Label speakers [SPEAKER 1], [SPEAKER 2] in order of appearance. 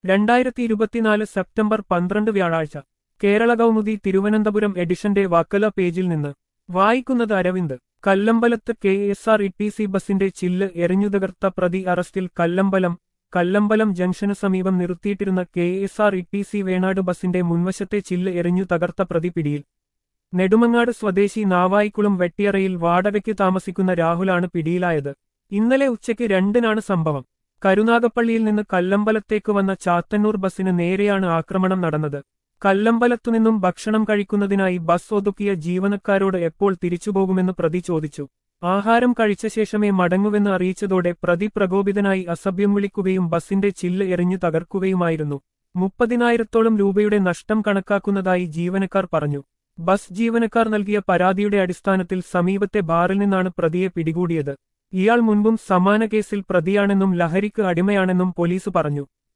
[SPEAKER 1] രണ്ടായിരത്തി ഇരുപത്തിനാല് സെപ്റ്റംബർ പന്ത്രണ്ട് വ്യാഴാഴ്ച കേരള കൗമുദി തിരുവനന്തപുരം എഡിഷന്റെ വക്കല പേജിൽ നിന്ന് വായിക്കുന്നത് അരവിന്ദ് കല്ലമ്പലത്ത് K S R E T C ബസിന്റെ ചില്ല് എറിഞ്ഞു തകർത്ത പ്രതി അറസ്റ്റിൽ കല്ലമ്പലം കല്ലമ്പലം ജംഗ്ഷന് സമീപം നിർത്തിയിട്ടിരുന്ന K S R E T C Venad ബസിന്റെ മുൻവശത്തെ ചില്ല് എറിഞ്ഞു തകർത്ത പ്രതി പിടിയിൽ നെടുമങ്ങാട് സ്വദേശി നാവായിക്കുളം വെട്ടിയറയിൽ വാടകയ്ക്ക് താമസിക്കുന്ന രാഹുലാണ് പിടിയിലായത് ഇന്നലെ ഉച്ചയ്ക്ക് രണ്ടിനാണ് സംഭവം കരുനാഗപ്പള്ളിയിൽ നിന്ന് കല്ലമ്പലത്തേക്ക് വന്ന ചാത്തന്നൂർ ബസിന് നേരെയാണ് ആക്രമണം നടന്നത് കല്ലമ്പലത്തുനിന്നും ഭക്ഷണം കഴിക്കുന്നതിനായി ബസ് ഒതുക്കിയ ജീവനക്കാരോട് എപ്പോൾ തിരിച്ചുപോകുമെന്ന് പ്രതി ചോദിച്ചു ആഹാരം കഴിച്ച ശേഷമേ മടങ്ങുവെന്ന് അറിയിച്ചതോടെ പ്രതി പ്രകോപിതനായി അസഭ്യം വിളിക്കുകയും ബസിന്റെ ചില്ല് എറിഞ്ഞു തകർക്കുകയുമായിരുന്നു മുപ്പതിനായിരത്തോളം രൂപയുടെ നഷ്ടം കണക്കാക്കുന്നതായി ജീവനക്കാർ പറഞ്ഞു ബസ് ജീവനക്കാർ നൽകിയ പരാതിയുടെ അടിസ്ഥാനത്തിൽ സമീപത്തെ ബാറിൽ നിന്നാണ് പ്രതിയെ പിടികൂടിയത് ഇയാൾ മുൻപും സമാന കേസിൽ പ്രതിയാണെന്നും ലഹരിക്ക് അടിമയാണെന്നും പോലീസ് പറഞ്ഞു